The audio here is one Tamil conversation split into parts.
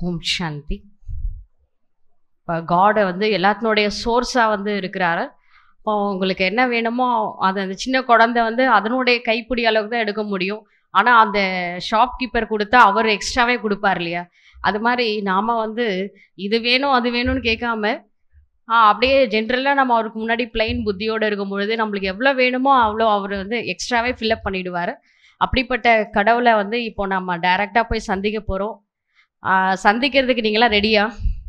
ஓம் சாந்தி இப்போ காடை வந்து எல்லாத்தினுடைய சோர்ஸாக வந்து இருக்கிறாரு இப்போ உங்களுக்கு என்ன வேணுமோ அது அந்த சின்ன குழந்தை வந்து அதனுடைய கைப்பிடி அளவுக்கு தான் எடுக்க முடியும் ஆனால் அந்த ஷாப்கீப்பர் கொடுத்தா அவர் எக்ஸ்ட்ராவே கொடுப்பார் இல்லையா அது மாதிரி நாம் வந்து இது வேணும் அது வேணும்னு கேட்காம ஆ, அப்படியே ஜென்ரலாக நம்ம அவருக்கு முன்னாடி பிளைன் புத்தியோடு இருக்கும் பொழுது நம்மளுக்கு எவ்வளோ வேணுமோ அவ்வளோ அவர் வந்து எக்ஸ்ட்ராவே ஃபில்அப் பண்ணிடுவார் அப்படிப்பட்ட கடவுளை வந்து இப்போ நம்ம டைரெக்டாக போய் சந்திக்க போகிறோம் சந்திக்கிறதுக்கு நீங்களாம் ரெடியா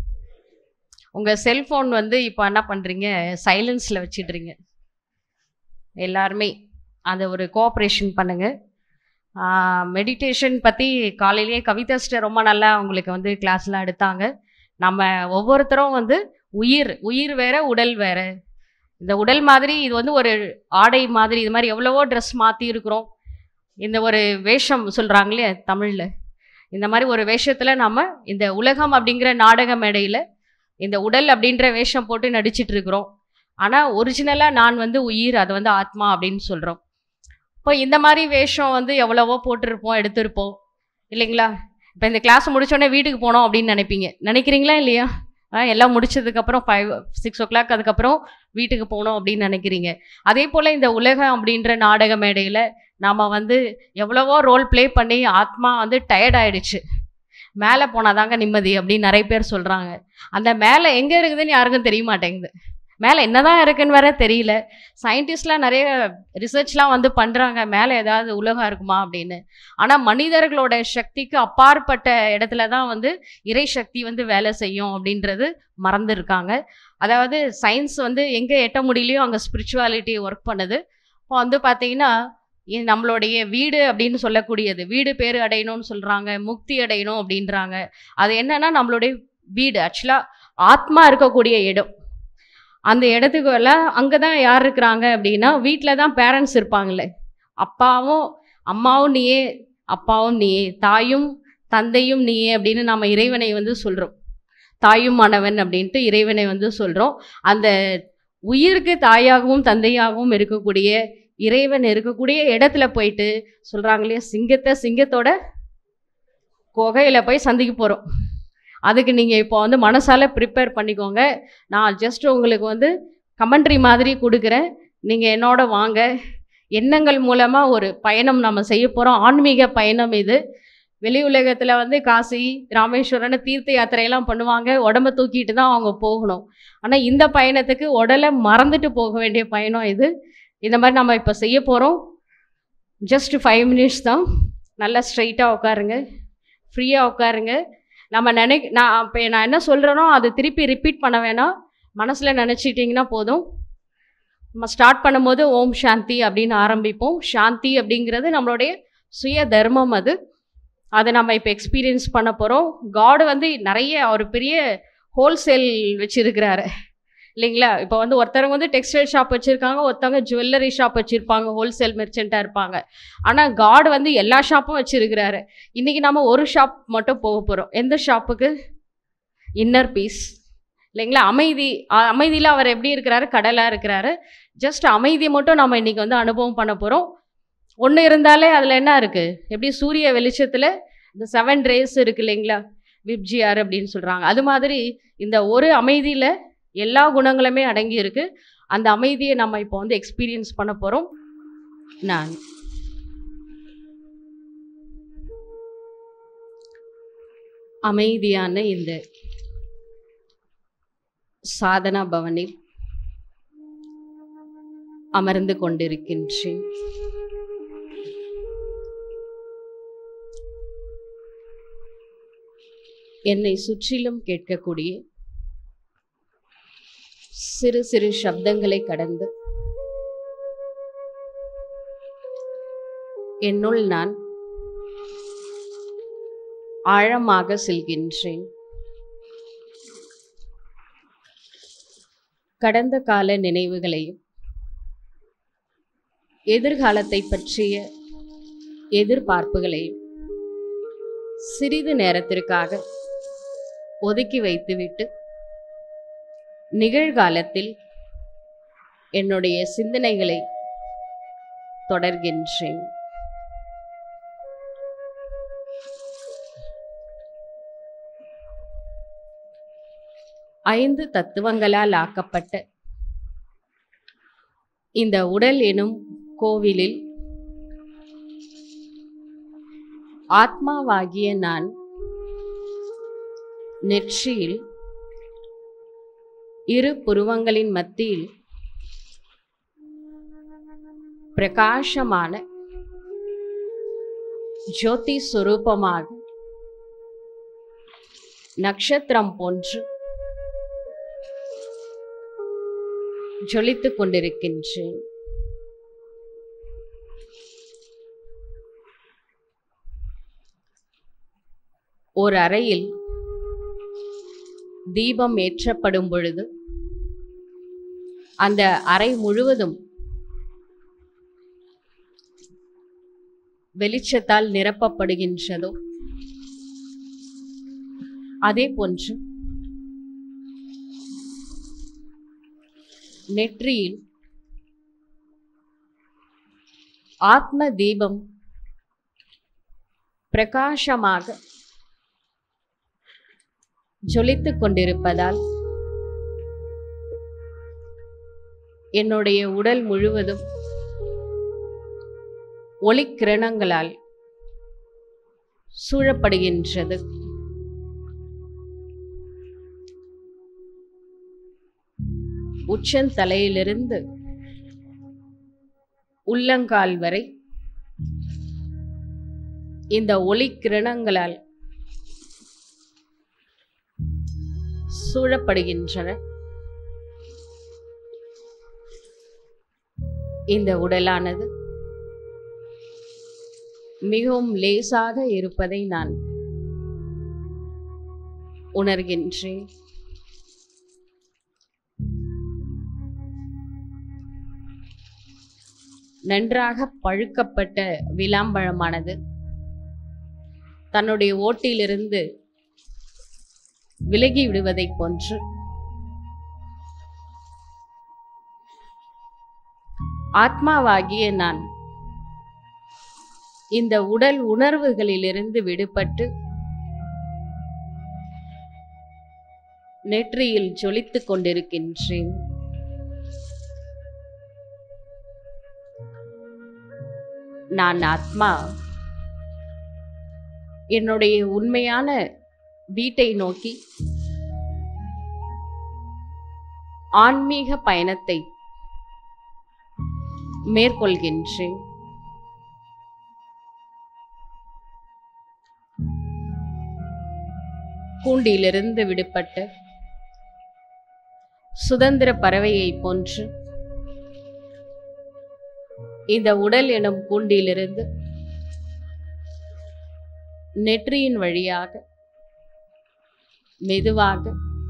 உங்கள் செல்ஃபோன் வந்து இப்போ என்ன பண்ணுறீங்க சைலன்ஸில் வச்சிடுறீங்க எல்லாருமே அதை ஒரு கோஆப்ரேஷன் பண்ணுங்கள் மெடிடேஷன் பற்றி காலையிலேயே கவிதா சிஸ்டர் ரொம்ப நல்லா உங்களுக்கு வந்து கிளாஸ்லாம் எடுத்தாங்க நம்ம ஒவ்வொருத்தரும் வந்து உயிர் உயிர் வேற உடல் வேற இந்த உடல் மாதிரி இது வந்து ஒரு ஆடை மாதிரி இது மாதிரி எவ்வளவோ ட்ரெஸ் மாற்றி இருக்கிறோம் இந்த ஒரு வேஷம் சொல்கிறாங்களே தமிழில் இந்த மாதிரி ஒரு வேஷத்தில் நம்ம இந்த உலகம் அப்படிங்கிற நாடக மேடையில் இந்த உடல் அப்படின்ற வேஷம் போட்டு நடிச்சிட்டு இருக்கிறோம் ஆனால் ஒரிஜினலாக நான் வந்து உயிர் அது வந்து ஆத்மா அப்படின்னு சொல்கிறோம் இப்போ இந்த மாதிரி வேஷம் வந்து எவ்வளவோ போட்டிருப்போம் எடுத்திருப்போம் இல்லைங்களா இப்போ இந்த கிளாஸ் முடிச்சோடனே வீட்டுக்கு போனோம் அப்படின்னு நினைப்பீங்க நினைக்கிறீங்களா இல்லையா ஆ, எல்லாம் முடிச்சதுக்கப்புறம் ஃபைவ் சிக்ஸ் ஓ கிளாக் அதுக்கப்புறம் வீட்டுக்கு போகணும் அப்படின்னு நினைக்கிறீங்க அதே போல் இந்த உலகம் அப்படின்ற நாடக மேடையில் நாம் வந்து எவ்வளவோ ரோல் ப்ளே பண்ணி ஆத்மா வந்து டயர்ட் ஆயிடுச்சு மேலே போனாதாங்க நிம்மதி அப்படின்னு நிறைய பேர் சொல்கிறாங்க அந்த மேலே எங்கே இருக்குதுன்னு யாருக்கும் தெரிய மாட்டேங்குது மேலே என்னதான் இருக்குன்னு வேற தெரியல சயின்டிஸ்ட்லாம் நிறைய ரிசர்ச்லாம் வந்து பண்ணுறாங்க மேலே ஏதாவது உலகம் இருக்குமா அப்படின்னு ஆனால் மனிதர்களோட சக்திக்கு அப்பாற்பட்ட இடத்துல தான் வந்து இறை சக்தி வந்து வேலை செய்யும் அப்படின்றது மறந்துருக்காங்க அதாவது சயின்ஸ் வந்து எங்கே எட்ட முடியலையோ அங்கே ஸ்பிரிச்சுவாலிட்டி ஒர்க் பண்ணுது இப்போ வந்து பார்த்தீங்கன்னா இது நம்மளுடைய வீடு அப்படின்னு சொல்லக்கூடியது வீடு பேர் அடையணும்னு சொல்கிறாங்க முக்தி அடையணும் அப்படின்றாங்க அது என்னன்னா நம்மளுடைய வீடு ஆக்சுவலாக ஆத்மா இருக்கக்கூடிய இடம் அந்த இடத்துக்கு எல்லாம் அங்கே தான் யார் இருக்கிறாங்க அப்படின்னா வீட்டில் தான் பேரண்ட்ஸ் இருப்பாங்களே அப்பாவும் அம்மாவும் நீயே அப்பாவும் நீயே தாயும் தந்தையும் நீயே அப்படின்னு நம்ம இறைவனை வந்து சொல்கிறோம் தாயும் மாணவன் அப்படின்ட்டு இறைவனை வந்து சொல்கிறோம் அந்த உயிருக்கு தாயாகவும் தந்தையாகவும் இருக்கக்கூடிய இறைவன் இருக்கக்கூடிய இடத்துல போயிட்டு சொல்கிறாங்களே சிங்கத்தை சிங்கத்தோட குகையில் போய் சந்திக்க போகிறோம் அதுக்கு நீங்கள் இப்போ வந்து மனசால ப்ரிப்பேர் பண்ணிக்கோங்க நான் ஜஸ்ட் உங்களுக்கு வந்து கமெண்ட்ரி மாதிரி கொடுக்குறேன் நீங்கள் என்னோட வாங்க எண்ணங்கள் மூலமாக ஒரு பயணம் நம்ம செய்ய போகிறோம் ஆன்மீக பயணம் இது வெளி உலகத்தில் வந்து காசி ராமேஸ்வரன் தீர்த்த யாத்திரையெல்லாம் பண்ணுவாங்க உடம்ப தூக்கிட்டு தான் அவங்க போகணும் ஆனால் இந்த பயணத்துக்கு உடலை மறந்துட்டு போக வேண்டிய பயணம் இது இந்த மாதிரி நம்ம இப்போ செய்ய போகிறோம் ஜஸ்ட் ஃபைவ் மினிட்ஸ் தான் நல்லா ஸ்ட்ரைட்டாக உட்காருங்க ஃப்ரீயாக உட்காருங்க நம்ம நினை நான் இப்போ நான் என்ன சொல்கிறேனோ அது திருப்பி ரிப்பீட் பண்ண வேணாம் மனசில் நினச்சிட்டிங்கன்னா போதும் நம்ம ஸ்டார்ட் பண்ணும்போது ஓம் சாந்தி அப்படின்னு ஆரம்பிப்போம் சாந்தி அப்படிங்கிறது நம்மளுடைய சுய தர்மம் அது அதை நம்ம இப்போ எக்ஸ்பீரியன்ஸ் பண்ண போகிறோம் காடு வந்து நிறைய ஒரு பெரிய ஹோல்சேல் வச்சுருக்கிறாரு இல்லைங்களா இப்போ வந்து ஒருத்தவங்க வந்து டெக்ஸ்டைல் ஷாப் வச்சுருக்காங்க ஒருத்தவங்க ஜுவல்லரி ஷாப் வச்சுருப்பாங்க ஹோல்சேல் மெர்ச்செண்ட்டாக இருப்பாங்க ஆனால் காட் வந்து எல்லா ஷாப்பும் வச்சுருக்கிறாரு இன்றைக்கி நம்ம ஒரு ஷாப் மட்டும் போக போகிறோம் எந்த ஷாப்புக்கு இன்னர் பீஸ் இல்லைங்களா அமைதி அ- அமைதியில் அவர் எப்படி இருக்கிறாரு கடலாக இருக்கிறாரு ஜஸ்ட் அமைதி மட்டும் நம்ம இன்றைக்கி வந்து அனுபவம் பண்ண போகிறோம் ஒன்று இருந்தாலே அதில் என்ன இருக்குது எப்படி சூரிய வெளிச்சத்தில் இந்த செவன் ரேஸ் இருக்கு இல்லைங்களா விப்ஜிஆர் அப்படின்னு சொல்கிறாங்க அது மாதிரி இந்த ஒரு அமைதியில் எல்லா குணங்களுமே அடங்கி இருக்கு அந்த அமைதியை நம்ம இப்போ வந்து எக்ஸ்பீரியன்ஸ் பண்ண போகிறோம் நான் அமைதியான இந்த சாதனா பவனில் அமர்ந்து கொண்டிருக்கின்றேன் என்னை சுற்றிலும் கேட்கக்கூடிய சிறு சிறு சப்தங்களை கடந்து என்னுள் நான் ஆழமாக செல்கின்றேன் கடந்த கால நினைவுகளையும் எதிர்காலத்தை பற்றிய எதிர்பார்ப்புகளையும் சிறிது நேரத்திற்காக ஒதுக்கி வைத்துவிட்டு நிகழ்காலத்தில் என்னுடைய சிந்தனைகளை தொடர்கின்றேன் ஐந்து தத்துவங்களால் ஆக்கப்பட்ட இந்த உடல் எனும் கோவிலில் ஆத்மாவாகிய நான் நெற்றியில் இரு புருவங்களின் மத்தியில் பிரகாசமான ஜோதி சுரூபமாக நட்சத்திரம் போன்று ஜொலித்துக் கொண்டிருக்கின்றேன் ஒரு அறையில் தீபம் ஏற்றப்படும் பொழுது அந்த அறை முழுவதும் வெளிச்சத்தால் நிரப்பப்படுகின்றதோ அதே போன்று நெற்றியில் ஆத்ம தீபம் பிரகாசமாக ஜொலித்துக் கொண்டிருப்பதால் என்னுடைய உடல் முழுவதும் ஒளிக்கிரணங்களால் சூழப்படுகின்றது உச்சந்தலையிலிருந்து உள்ளங்கால் வரை இந்த ஒளி கிரணங்களால் சூழப்படுகின்றன இந்த உடலானது மிகவும் லேசாக இருப்பதை நான் உணர்கின்றேன் நன்றாக பழுக்கப்பட்ட விளாம்பழமானது தன்னுடைய ஓட்டிலிருந்து விலகி விடுவதைப் போன்று ஆத்மாவாகிய நான் இந்த உடல் உணர்வுகளிலிருந்து விடுபட்டு நெற்றியில் ஜொலித்துக் கொண்டிருக்கின்றேன் நான் ஆத்மா என்னுடைய உண்மையான வீட்டை நோக்கி ஆன்மீக பயணத்தை மேற்கொள்கின்றேன் கூண்டிலிருந்து விடுபட்ட சுதந்திர பறவையைப் போன்று இந்த உடல் எனும் கூண்டிலிருந்து நெற்றியின் வழியாக மெதுவாக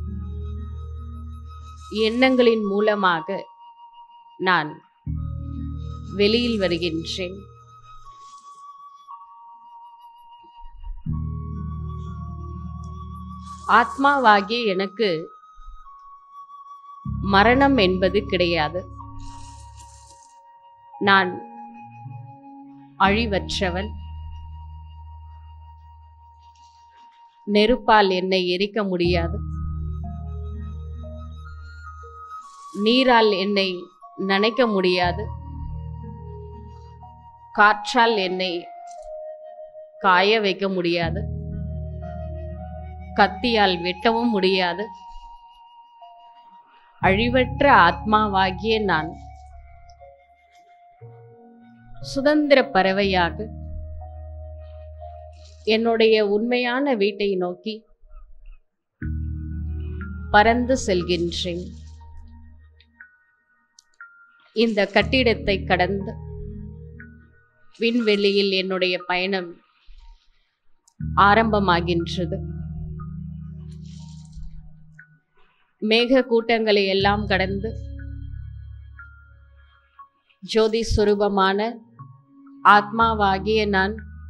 எண்ணங்களின் மூலமாக நான் வெளியில் வருகின்றேன் ஆத்மாவாகிய எனக்கு மரணம் என்பது கிடையாது நான் அழிவற்றவன் நெருப்பால் என்னை எரிக்க முடியாது நீரால் என்னை நனைக்க முடியாது காற்றால் என்னை காய வைக்க முடியாது கத்தியால் வெட்டவும் முடியாது அழிவற்ற ஆத்மாவாகிய நான் சுதந்திர பறவையாக என்னுடைய உண்மையான வீட்டை நோக்கி பறந்து செல்கின்றேன் இந்த கட்டிடத்தை கடந்து விண்வெளியில் என்னுடைய பயணம் ஆரம்பமாகின்றது மேக கூட்டங்களை எல்லாம் கடந்து ஜோதி சுரூபமான ஆத்மாவாகிய நான்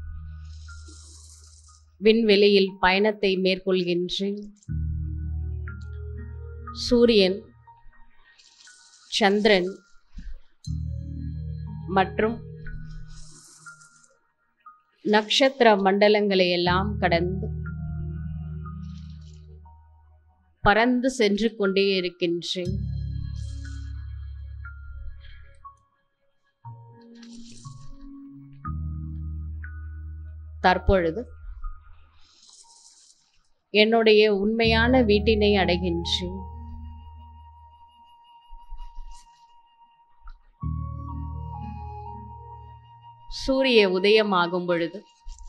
விண்வெளியில் பயணத்தை மேற்கொள்கின்றேன் சூரியன் சந்திரன் மற்றும் நட்சத்திர மண்டலங்களை எல்லாம் கடந்து பறந்து சென்று கொண்டே இருக்கின்றேன் தற்பொழுது என்னுடைய உண்மையான வீட்டினை அடைகின்றேன் சூரிய உதயமாகும் பொழுது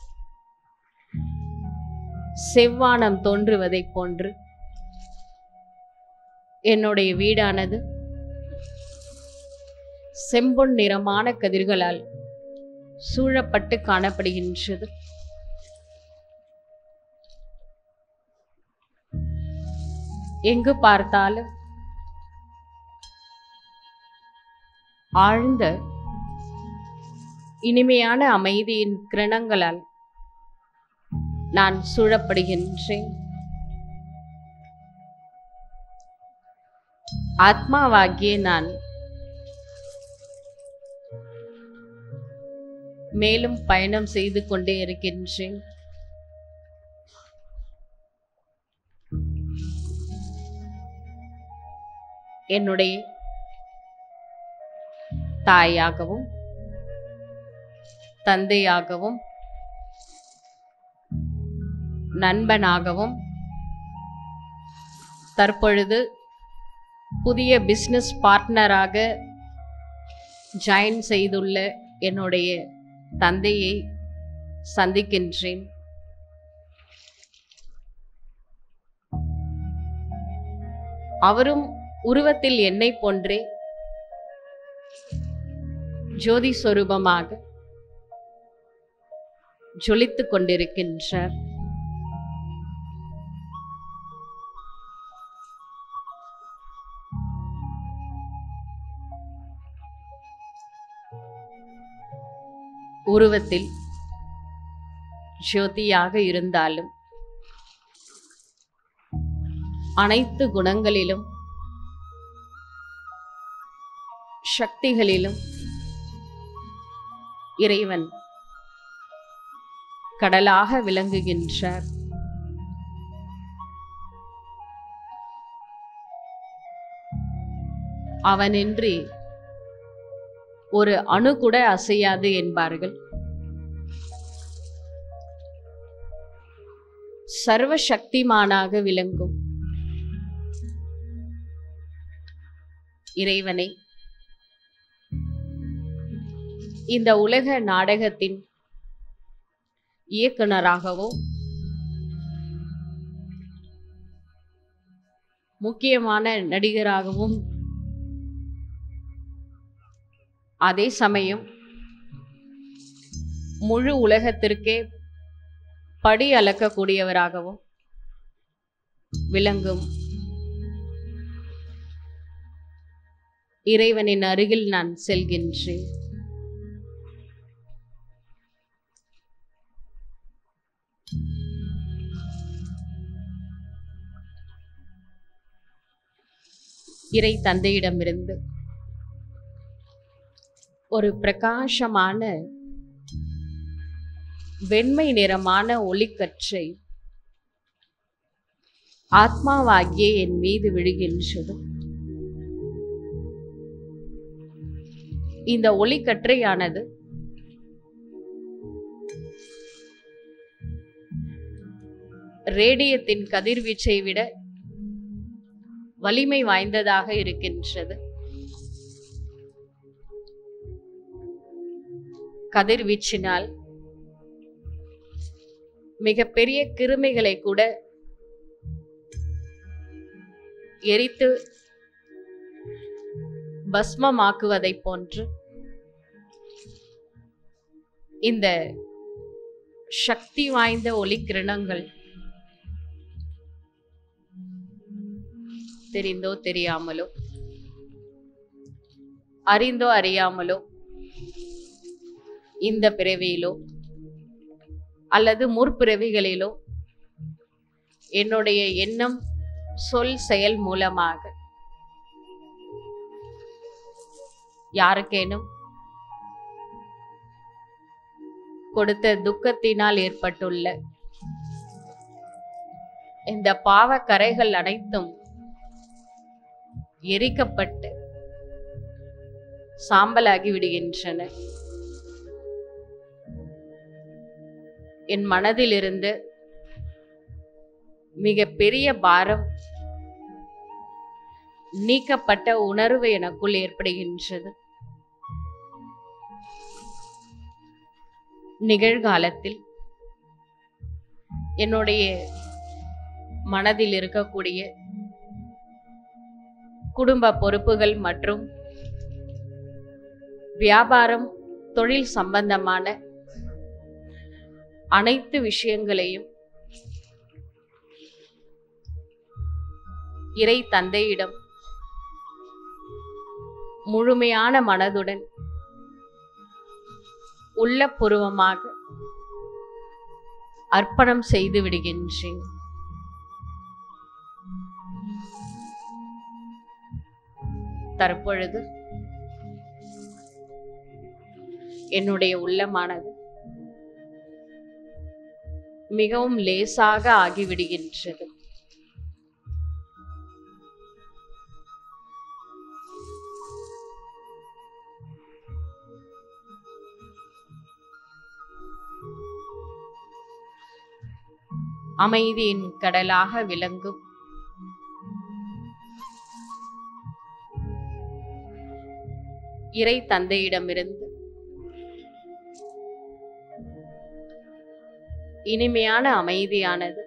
செவ்வானம் தோன்றுவதைப் போன்று என்னுடைய வீடானது செம்பொன் நிறமான கதிர்களால் சூழப்பட்டு காணப்படுகின்றது எங்கு பார்த்தாலும் ஆழ்ந்த இனிமையான அமைதியின் கிரணங்களால் நான் சூழப்படுகின்றேன் ஆத்மாவாகிய நான் மேலும் பயணம் செய்து கொண்டே இருக்கின்றேன் என்னுடைய தாயாகவும் தந்தையாகவும் நண்பனாகவும் தற்பொழுது புதிய பிஸ்னஸ் பார்ட்னராக ஜாயின் செய்துள்ள என்னுடைய தந்தையை சந்திக்கின்றேன் அவரும் உருவத்தில் என்னை போன்றே ஜோதி சொரூபமாக ஜொலித்துக் கொண்டிருக்கின்றார் உருவத்தில் ஜோதியாக இருந்தாலும் அனைத்து குணங்களிலும் சக்திகளிலும் இறைவன் கடலாக விளங்குகின்றார் அவனின்றி ஒரு அணு கூட அசையாது என்பார்கள் சர்வ சக்திமானாக விளங்கும் இறைவனை இந்த உலக நாடகத்தின் இயக்குனராகவும் முக்கியமான நடிகராகவும் அதே சமயம் முழு உலகத்திற்கே படி அளக்கக்கூடியவராகவும் விளங்கும் இறைவனின் அருகில் நான் செல்கின்றேன் இறை தந்தையிடமிருந்து ஒரு பிரகாசமான வெண்மை நிறமான ஒளிக்கற்றை ஆத்மாவாகிய என் மீது விழுகின்றது இந்த ஒளிக்கற்றையானது ரேடியத்தின் கதிர்வீச்சை விட வலிமை வாய்ந்ததாக இருக்கின்றது கதிர்வீச்சினால் மிகப்பெரிய கிருமிகளை கூட எரித்து பஸ்மமாக்குவதைப் போன்று இந்த சக்தி வாய்ந்த ஒளிக்கிரணங்கள் தெரிந்தோ தெரியாமலோ அறிந்தோ அறியாமலோ இந்த பிறவியிலோ அல்லது முற்பிறவிகளிலோ என்னுடைய எண்ணம் சொல் செயல் மூலமாக யாருக்கேனும் கொடுத்த துக்கத்தினால் ஏற்பட்டுள்ள இந்த பாவ கரைகள் அனைத்தும் எரிக்கப்பட்டு சாம்பலாகி விடுகின்றன என் மனதிலிருந்து மிக பெரிய பாரம் நீக்கப்பட்ட உணர்வு எனக்குள் ஏற்படுகின்றது நிகழ்காலத்தில் என்னுடைய மனதில் இருக்கக்கூடிய குடும்ப பொறுப்புகள் மற்றும் வியாபாரம் தொழில் சம்பந்தமான அனைத்து விஷயங்களையும் இறை தந்தையிடம் முழுமையான மனதுடன் உள்ளபூர்வமாக அர்ப்பணம் செய்து விடுகின்றேன் தற்பொழுது என்னுடைய உள்ளமானது மிகவும் லேசாக ஆகிவிடுகின்றது அமைதியின் கடலாக விளங்கும் இறை தந்தையிடமிருந்து இனிமையான அமைதியானது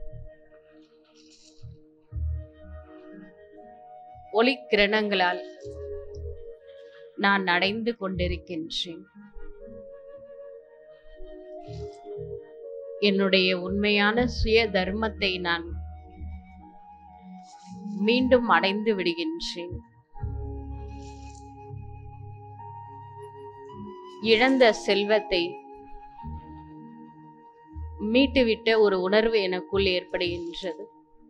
ஒளிக்கிரணங்களால் நான் அடைந்து கொண்டிருக்கின்றேன் என்னுடைய உண்மையான சுய தர்மத்தை நான் மீண்டும் அடைந்து விடுகின்றேன் இழந்த செல்வத்தை மீட்டுவிட்ட ஒரு உணர்வு எனக்குள் ஏற்படுகின்றது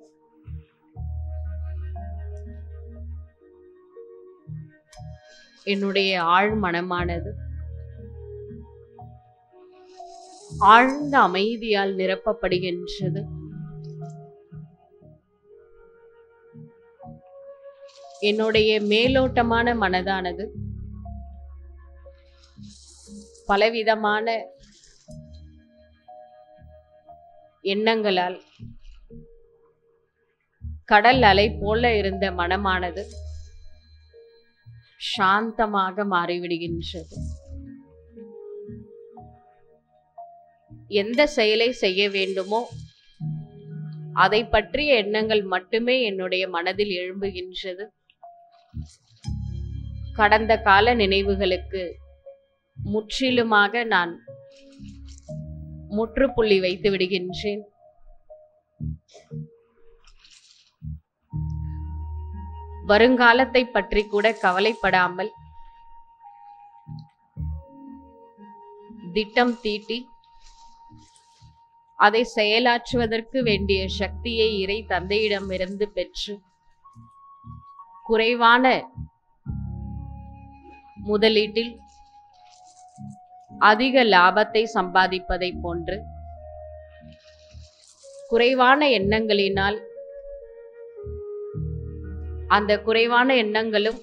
என்னுடைய ஆழ் மனமானது ஆழ்ந்த அமைதியால் நிரப்பப்படுகின்றது என்னுடைய மேலோட்டமான மனதானது பலவிதமான எண்ணங்களால் கடல் அலை போல இருந்த மனமானது சாந்தமாக மாறிவிடுகின்றது எந்த செயலை செய்ய வேண்டுமோ அதை பற்றிய எண்ணங்கள் மட்டுமே என்னுடைய மனதில் எழும்புகின்றது கடந்த கால நினைவுகளுக்கு முற்றிலுமாக நான் முற்றுப்புள்ளி வைத்து விடுகின்றேன் வருங்காலத்தை பற்றி கூட கவலைப்படாமல் திட்டம் தீட்டி அதை செயலாற்றுவதற்கு வேண்டிய சக்தியை இறை தந்தையிடமிருந்து பெற்று குறைவான முதலீட்டில் அதிக லாபத்தை சம்பாதிப்பதை போன்று குறைவான எண்ணங்களினால் அந்த குறைவான எண்ணங்களும்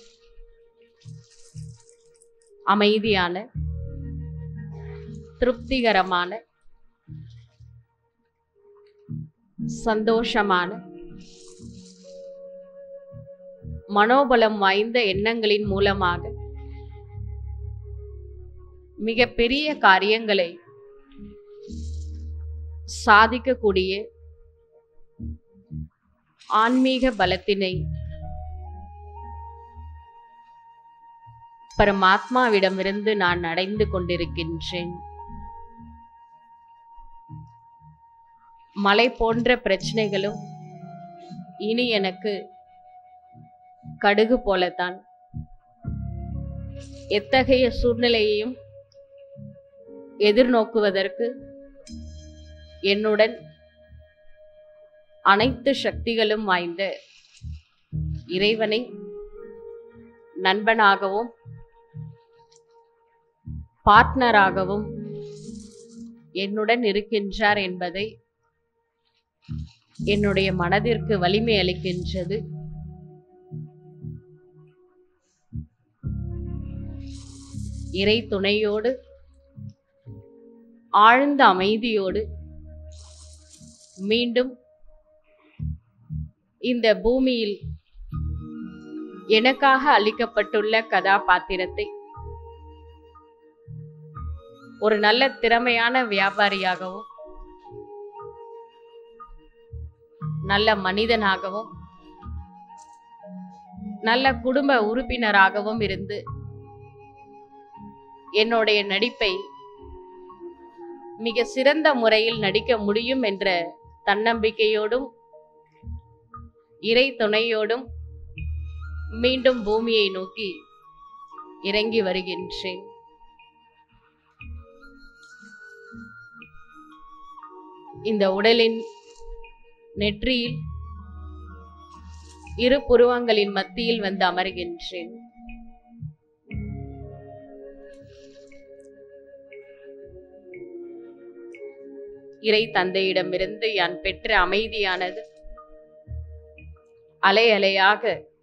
அமைதியான திருப்திகரமான சந்தோஷமான மனோபலம் வாய்ந்த எண்ணங்களின் மூலமாக மிக பெரிய காரியங்களை சாதிக்கக்கூடிய ஆன்மீக பலத்தினை பரமாத்மாவிடமிருந்து நான் அடைந்து கொண்டிருக்கின்றேன் மலை போன்ற பிரச்சனைகளும் இனி எனக்கு கடுகு போலத்தான் எத்தகைய சூழ்நிலையையும் எதிர்நோக்குவதற்கு என்னுடன் அனைத்து சக்திகளும் வாய்ந்த இறைவனை நண்பனாகவும் பார்ட்னராகவும் என்னுடன் இருக்கின்றார் என்பதை என்னுடைய மனதிற்கு வலிமை அளிக்கின்றது இறை துணையோடு ஆழ்ந்த அமைதியோடு மீண்டும் இந்த பூமியில் எனக்காக அளிக்கப்பட்டுள்ள கதாபாத்திரத்தை ஒரு நல்ல திறமையான வியாபாரியாகவும் நல்ல மனிதனாகவும் நல்ல குடும்ப உறுப்பினராகவும் இருந்து என்னுடைய நடிப்பை மிக சிறந்த முறையில் நடிக்க முடியும் என்ற தன்னம்பிக்கையோடும் இறை துணையோடும் மீண்டும் பூமியை நோக்கி இறங்கி வருகின்றேன் இந்த உடலின் நெற்றியில் இரு புருவங்களின் மத்தியில் வந்து அமர்கின்றேன் இறை தந்தையிடமிருந்து யான் பெற்ற அமைதியானது அலை அலையாக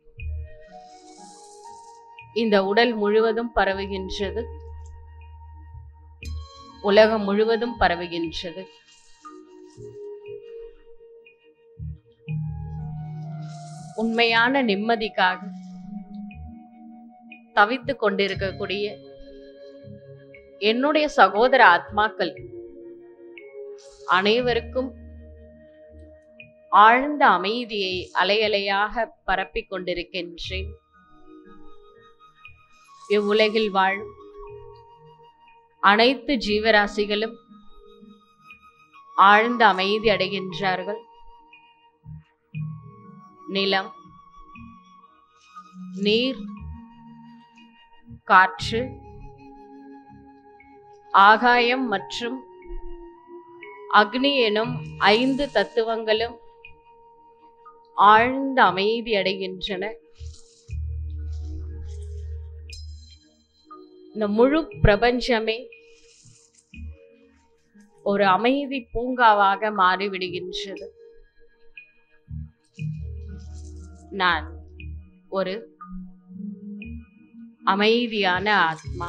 இந்த உடல் முழுவதும் பரவுகின்றது உலகம் முழுவதும் பரவுகின்றது உண்மையான நிம்மதிக்காக தவித்துக் கொண்டிருக்கக்கூடிய என்னுடைய சகோதர ஆத்மாக்கள் அனைவருக்கும் ஆழ்ந்த அமைதியை அலையலையாக பரப்பிக் கொண்டிருக்கின்றேன் இவ்வுலகில் வாழும் அனைத்து ஜீவராசிகளும் ஆழ்ந்த அமைதி அடைகின்றார்கள் நிலம் நீர் காற்று ஆகாயம் மற்றும் அக்னி எனும் ஐந்து தத்துவங்களும் ஆழ்ந்த அமைதி அடைகின்றன இந்த முழு பிரபஞ்சமே ஒரு அமைதி பூங்காவாக மாறிவிடுகின்றது நான் ஒரு அமைதியான ஆத்மா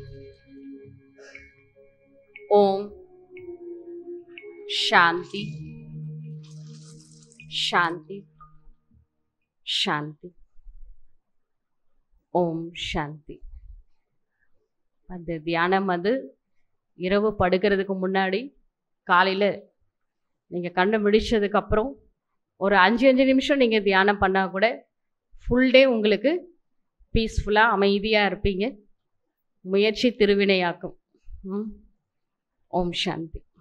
ஓம் சாந்தி சாந்தி சாந்தி ஓம் சாந்தி அந்த தியானம் அது இரவு படுக்கிறதுக்கு முன்னாடி காலையில் நீங்கள் கண்ணை விழிச்சதுக்கு அப்புறம் ஒரு அஞ்சு அஞ்சு நிமிஷம் நீங்கள் தியானம் பண்ணால் கூட ஃபுல் டே உங்களுக்கு பீஸ்ஃபுல்லாக அமைதியாக இருப்பீங்க முயற்சி திருவினையாக்கும் ம் ஓம் சாந்தி